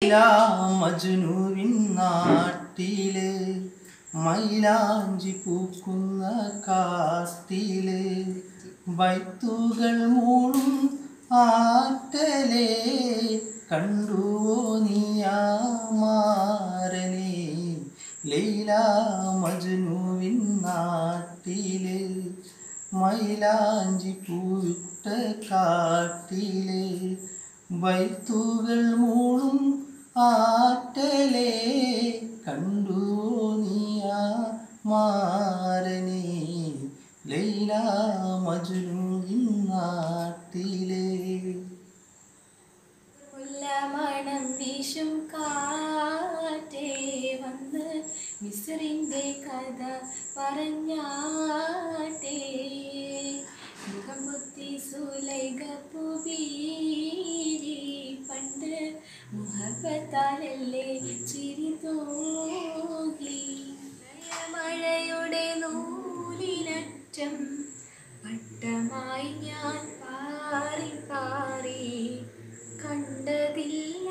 ലൈലാ മജ്നുവിൻ നാട്ടില് മൈലാഞ്ചി പൂക്കുന്ന കാട്ടില് വൈത്തുകൾ മൂളും ആറ്റലേ കണ്ടുവോ നീയാമാരനെ ലൈലാ മജ്നുവിൻ നാട്ടില് മൈലാഞ്ചി പൂവിട്ട കാട്ടില് വൈത്തുകൾ മൂളും ആറ്റലേ കണ്ടു നീയാ മാരനെ ലൈല മജ്നു നാട്ടിലേ മുല്ലമണം വീശും കാറ്റേ വന്ന് മിസ്രിന്റെ കഥ പറഞ്ഞാട്ടേ മുഖം കുത്തി സുലൈക പുബീരി പണ്ട് മുഹബത്താലല്ലേ ചിരി തൂകി മഴയുടെ നൂലിനറ്റം പട്ടമായി ഞാൻ പാറി പാറി കണ്ടതില്ല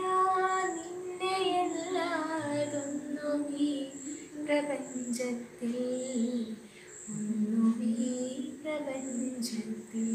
നിന്നെയല്ലാതൊന്നും ഈ പ്രപഞ്ചത്തിൽ ഒന്നും ഈ പ്രപഞ്ചത്തിൽ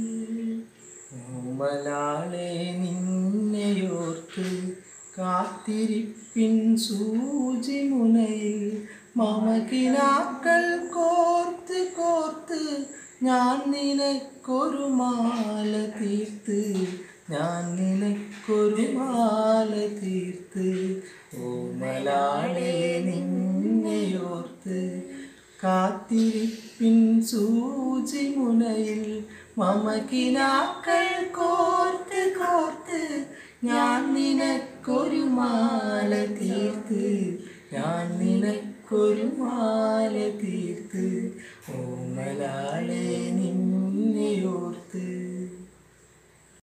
ഓമലാളെ നിന്നെയോർത്ത് കാത്തിരിപ്പിൻ സൂചി മുനയിൽ മമകിനാക്കൾ കോർത്ത് കോർത്ത് ഞാൻ നിനക്കൊരു മാല തീർത്ത് ഞാൻ നിനക്കൊരു മാല തീർത്ത് ഓമലാളെ നിന്നെയോർത്ത് കാത്തിരിപ്പിൻ സൂചി മുനയിൽ മമകിനാക്കൾ കോർത്ത് കോർത്ത് ഞാൻ നിനക്കൊരു മാല തീർത്ത് ഞാൻ നിനക്കൊരു മാല തീർത്ത് ഓമലാളെ നിൻ